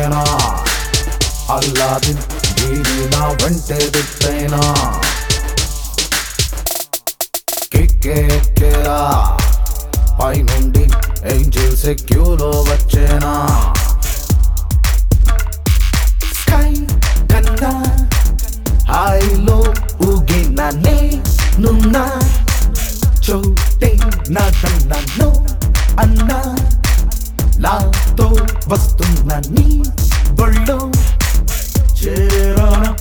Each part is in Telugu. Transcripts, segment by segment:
నొక్కేనా అల్లాదిన్ వీడి నా వెంటే దిప్పేనా కిక్కేరా పైనుండి ఏంజిల్స్ క్యూలో వచ్చేనా స్కై కన్నా హాయిలో ఊగిన నేనున్నా చోటే నాదన్నాను అన్నా నాతో వస్తున్న నీ బళ్ళో చేరానా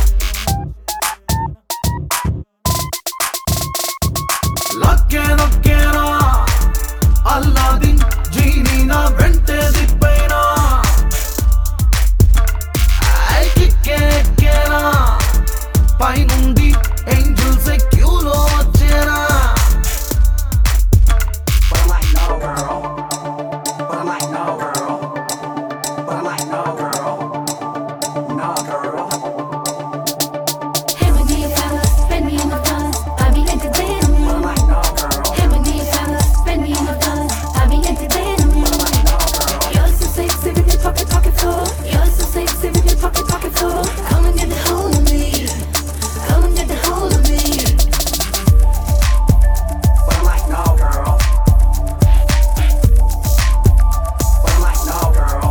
లక్కే నొక్కేనా అల్లాదిన్ జీని నా వెంటే దిప్పైనా ఐ కిక్కేనా పైనుండి ఏంజిల్స్ క్యూలో వచ్చేనా But I'm like, no, girl. But I'm like, no, girl. But I'm like, no, girl. No, girl. Hey, we need fellas, spend me in my dollars. I be entertaining. But I'm like, no, girl. Hey, we need fellas, spend me in my dollars. I be entertaining. But I'm like, no, girl. You're so sexy with your pocket pocket full. You're so sexy with your pocket pocket full. Come and get the hold of me. Come and get the hold of me. But I'm like, no, girl. But I'm like, no, girl.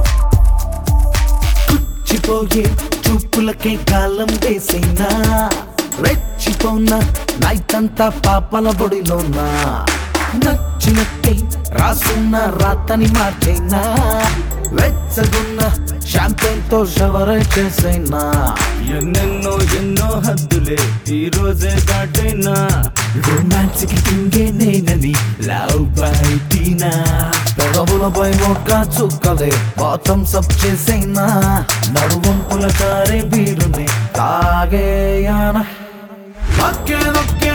చిపోయే చూపులకే గాలం వేసేనా రెచ్చిపోనా నైట్ అంతా పాపల బొడిలోనా నచ్చినట్టే రాసున్న రాతని మార్చేనా వెచ్చగున్న షాంపెన్ తో షవర్ చేసేనా ఎన్నెన్నో ఎన్నో హద్దులే ఈ రోజే దాటైనా రొమాన్స్ కి తింగే నేనని లవ్ బైటినా పెదవులపై ఒక్క చుక్కలే బాతం సబ్ చేసేనా నడువంపుల కారే బీరుని తాగేయానా నొక్కే నొక్కే